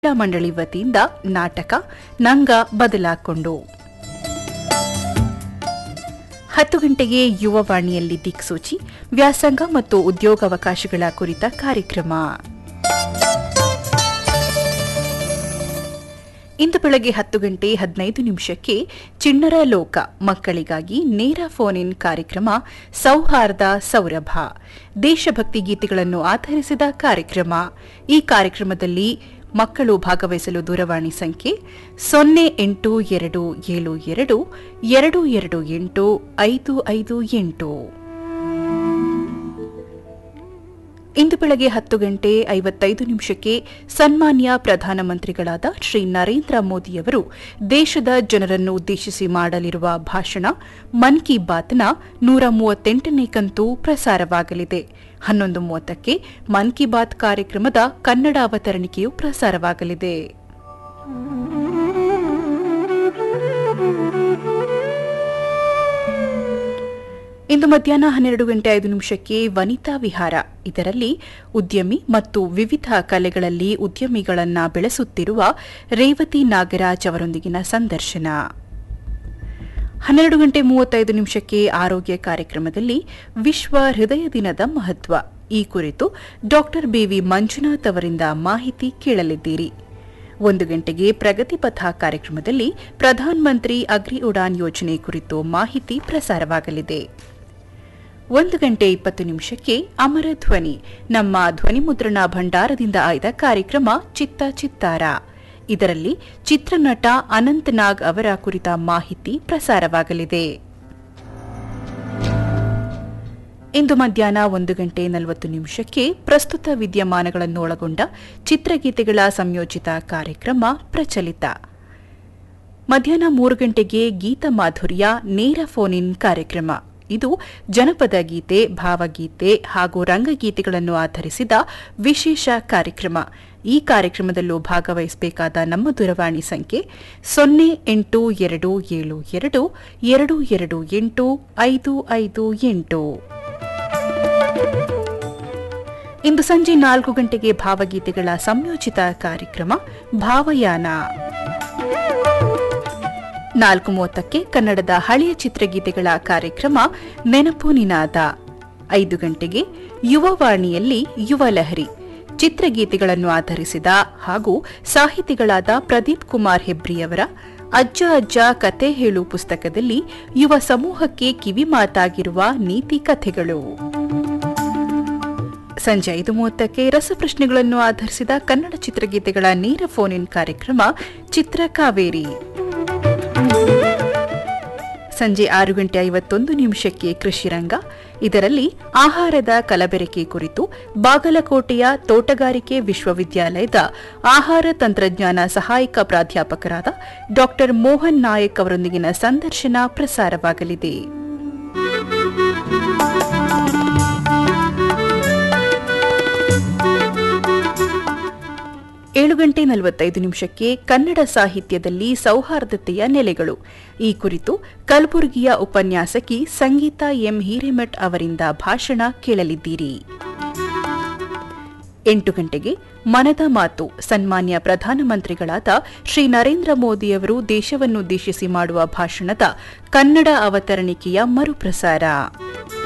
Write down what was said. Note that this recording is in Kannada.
ಕ್ರೀಡಾ ಮಂಡಳಿ ವತಿಯಿಂದ ನಾಟಕ ನಂಗ ಬದಲಾಕೊಂಡು ಹತ್ತು ಗಂಟೆಗೆ ಯುವವಾಣಿಯಲ್ಲಿ ದಿಕ್ಸೂಚಿ ವ್ಯಾಸಂಗ ಮತ್ತು ಉದ್ಯೋಗಾವಕಾಶಗಳ ಕುರಿತ ಕಾರ್ಯಕ್ರಮ ಇಂದು ಬೆಳಗ್ಗೆ ಹತ್ತು ಗಂಟೆ ಹದಿನೈದು ನಿಮಿಷಕ್ಕೆ ಚಿಣ್ಣರ ಲೋಕ ಮಕ್ಕಳಿಗಾಗಿ ನೇರ ಫೋನ್ ಇನ್ ಕಾರ್ಯಕ್ರಮ ಸೌಹಾರ್ದ ಸೌರಭ ದೇಶಭಕ್ತಿ ಗೀತೆಗಳನ್ನು ಆಧರಿಸಿದ ಕಾರ್ಯಕ್ರಮ ಈ ಕಾರ್ಯಕ್ರಮದಲ್ಲಿ ಮಕ್ಕಳು ಭಾಗವಹಿಸಲು ದೂರವಾಣಿ ಸಂಖ್ಯೆ ಸೊನ್ನೆ ಎಂಟು ಎರಡು ಏಳು ಎರಡು ಎರಡು ಎರಡು ಎಂಟು ಐದು ಐದು ಎಂಟು ಇಂದು ಬೆಳಗ್ಗೆ ಹತ್ತು ಗಂಟೆ ಐವತ್ತೈದು ನಿಮಿಷಕ್ಕೆ ಸನ್ಮಾನ್ಯ ಪ್ರಧಾನಮಂತ್ರಿಗಳಾದ ಶ್ರೀ ನರೇಂದ್ರ ಮೋದಿಯವರು ದೇಶದ ಜನರನ್ನು ಉದ್ದೇಶಿಸಿ ಮಾಡಲಿರುವ ಭಾಷಣ ಮನ್ ಕಿ ಬಾತ್ನ ನೂರ ಮೂವತ್ತೆಂಟನೇ ಕಂತು ಪ್ರಸಾರವಾಗಲಿದೆ ಹನ್ನೊಂದು ಮೂವತ್ತಕ್ಕೆ ಮನ್ ಕಿ ಬಾತ್ ಕಾರ್ಯಕ್ರಮದ ಕನ್ನಡ ಅವತರಣಿಕೆಯು ಪ್ರಸಾರವಾಗಲಿದೆ ಇಂದು ಮಧ್ಯಾಹ್ನ ಹನ್ನೆರಡು ಗಂಟೆ ಐದು ನಿಮಿಷಕ್ಕೆ ವನಿತಾ ವಿಹಾರ ಇದರಲ್ಲಿ ಉದ್ಯಮಿ ಮತ್ತು ವಿವಿಧ ಕಲೆಗಳಲ್ಲಿ ಉದ್ಯಮಿಗಳನ್ನ ಬೆಳೆಸುತ್ತಿರುವ ರೇವತಿ ನಾಗರಾಜ್ ಅವರೊಂದಿಗಿನ ಸಂದರ್ಶನ ಹನ್ನೆರಡು ಗಂಟೆ ಮೂವತ್ತೈದು ನಿಮಿಷಕ್ಕೆ ಆರೋಗ್ಯ ಕಾರ್ಯಕ್ರಮದಲ್ಲಿ ವಿಶ್ವ ಹೃದಯ ದಿನದ ಮಹತ್ವ ಈ ಕುರಿತು ಡಾಕ್ಟರ್ ಬಿವಿ ಮಂಜುನಾಥ್ ಅವರಿಂದ ಮಾಹಿತಿ ಕೇಳಲಿದ್ದೀರಿ ಒಂದು ಗಂಟೆಗೆ ಪ್ರಗತಿಪಥ ಕಾರ್ಯಕ್ರಮದಲ್ಲಿ ಪ್ರಧಾನ್ ಮಂತ್ರಿ ಅಗ್ರಿ ಉಡಾನ್ ಯೋಜನೆ ಕುರಿತು ಮಾಹಿತಿ ಪ್ರಸಾರವಾಗಲಿದೆ ಒಂದು ಗಂಟೆ ಇಪ್ಪತ್ತು ನಿಮಿಷಕ್ಕೆ ಅಮರ ಧ್ವನಿ ನಮ್ಮ ಧ್ವನಿಮುದ್ರಣ ಭಂಡಾರದಿಂದ ಆಯ್ದ ಕಾರ್ಯಕ್ರಮ ಚಿತ್ತ ಚಿತ್ತಾರ ಇದರಲ್ಲಿ ಚಿತ್ರನಟ ಅನಂತ್ ನಾಗ್ ಅವರ ಕುರಿತ ಮಾಹಿತಿ ಪ್ರಸಾರವಾಗಲಿದೆ ಇಂದು ಮಧ್ಯಾಹ್ನ ಒಂದು ಗಂಟೆ ನಲವತ್ತು ನಿಮಿಷಕ್ಕೆ ಪ್ರಸ್ತುತ ವಿದ್ಯಮಾನಗಳನ್ನು ಒಳಗೊಂಡ ಚಿತ್ರಗೀತೆಗಳ ಸಂಯೋಜಿತ ಕಾರ್ಯಕ್ರಮ ಪ್ರಚಲಿತ ಮಧ್ಯಾಹ್ನ ಮೂರು ಗಂಟೆಗೆ ಗೀತ ಮಾಧುರ್ಯ ನೇರ ಫೋನ್ ಇನ್ ಕಾರ್ಯಕ್ರಮ ಇದು ಜನಪದ ಗೀತೆ ಭಾವಗೀತೆ ಹಾಗೂ ರಂಗಗೀತೆಗಳನ್ನು ಆಧರಿಸಿದ ವಿಶೇಷ ಕಾರ್ಯಕ್ರಮ ಈ ಕಾರ್ಯಕ್ರಮದಲ್ಲೂ ಭಾಗವಹಿಸಬೇಕಾದ ನಮ್ಮ ದೂರವಾಣಿ ಸಂಖ್ಯೆ ಸೊನ್ನೆ ಎಂಟು ಎರಡು ಏಳು ಎರಡು ಎರಡು ಎರಡು ಎಂಟು ಐದು ಐದು ಎಂಟು ಇಂದು ಸಂಜೆ ನಾಲ್ಕು ಗಂಟೆಗೆ ಭಾವಗೀತೆಗಳ ಸಂಯೋಜಿತ ಕಾರ್ಯಕ್ರಮ ಭಾವಯಾನ ನಾಲ್ಕು ಮೂವತ್ತಕ್ಕೆ ಕನ್ನಡದ ಹಳೆಯ ಚಿತ್ರಗೀತೆಗಳ ಕಾರ್ಯಕ್ರಮ ನೆನಪು ನಿನಾದ ಐದು ಗಂಟೆಗೆ ಯುವವಾಣಿಯಲ್ಲಿ ಯುವ ಲಹರಿ ಚಿತ್ರಗೀತೆಗಳನ್ನು ಆಧರಿಸಿದ ಹಾಗೂ ಸಾಹಿತಿಗಳಾದ ಪ್ರದೀಪ್ ಕುಮಾರ್ ಹೆಬ್ರಿಯವರ ಅಜ್ಜ ಅಜ್ಜ ಕತೆ ಹೇಳು ಪುಸ್ತಕದಲ್ಲಿ ಯುವ ಸಮೂಹಕ್ಕೆ ಕಿವಿ ಮಾತಾಗಿರುವ ನೀತಿ ಕಥೆಗಳು ಸಂಜೆ ಐದು ಮೂವತ್ತಕ್ಕೆ ರಸಪ್ರಶ್ನೆಗಳನ್ನು ಆಧರಿಸಿದ ಕನ್ನಡ ಚಿತ್ರಗೀತೆಗಳ ನೇರ ಫೋನ್ ಇನ್ ಕಾರ್ಯಕ್ರಮ ಚಿತ್ರ ಕಾವೇರಿ ಸಂಜೆ ಆರು ಗಂಟೆ ಐವತ್ತೊಂದು ನಿಮಿಷಕ್ಕೆ ಕೃಷಿರಂಗ ಇದರಲ್ಲಿ ಆಹಾರದ ಕಲಬೆರಕೆ ಕುರಿತು ಬಾಗಲಕೋಟೆಯ ತೋಟಗಾರಿಕೆ ವಿಶ್ವವಿದ್ಯಾಲಯದ ಆಹಾರ ತಂತ್ರಜ್ಞಾನ ಸಹಾಯಕ ಪ್ರಾಧ್ಯಾಪಕರಾದ ಡಾ ಮೋಹನ್ ನಾಯಕ್ ಅವರೊಂದಿಗಿನ ಸಂದರ್ಶನ ಪ್ರಸಾರವಾಗಲಿದೆ ಏಳು ಗಂಟೆ ನಲವತ್ತೈದು ನಿಮಿಷಕ್ಕೆ ಕನ್ನಡ ಸಾಹಿತ್ಯದಲ್ಲಿ ಸೌಹಾರ್ದತೆಯ ನೆಲೆಗಳು ಈ ಕುರಿತು ಕಲಬುರಗಿಯ ಉಪನ್ಯಾಸಕಿ ಸಂಗೀತಾ ಎಂ ಹಿರೇಮಠ್ ಅವರಿಂದ ಭಾಷಣ ಕೇಳಲಿದ್ದೀರಿ ಎಂಟು ಗಂಟೆಗೆ ಮನದ ಮಾತು ಸನ್ಮಾನ್ಯ ಪ್ರಧಾನಮಂತ್ರಿಗಳಾದ ಶ್ರೀ ನರೇಂದ್ರ ಮೋದಿಯವರು ದೇಶವನ್ನುದ್ದೇಶಿಸಿ ಮಾಡುವ ಭಾಷಣದ ಕನ್ನಡ ಅವತರಣಿಕೆಯ ಮರುಪ್ರಸಾರ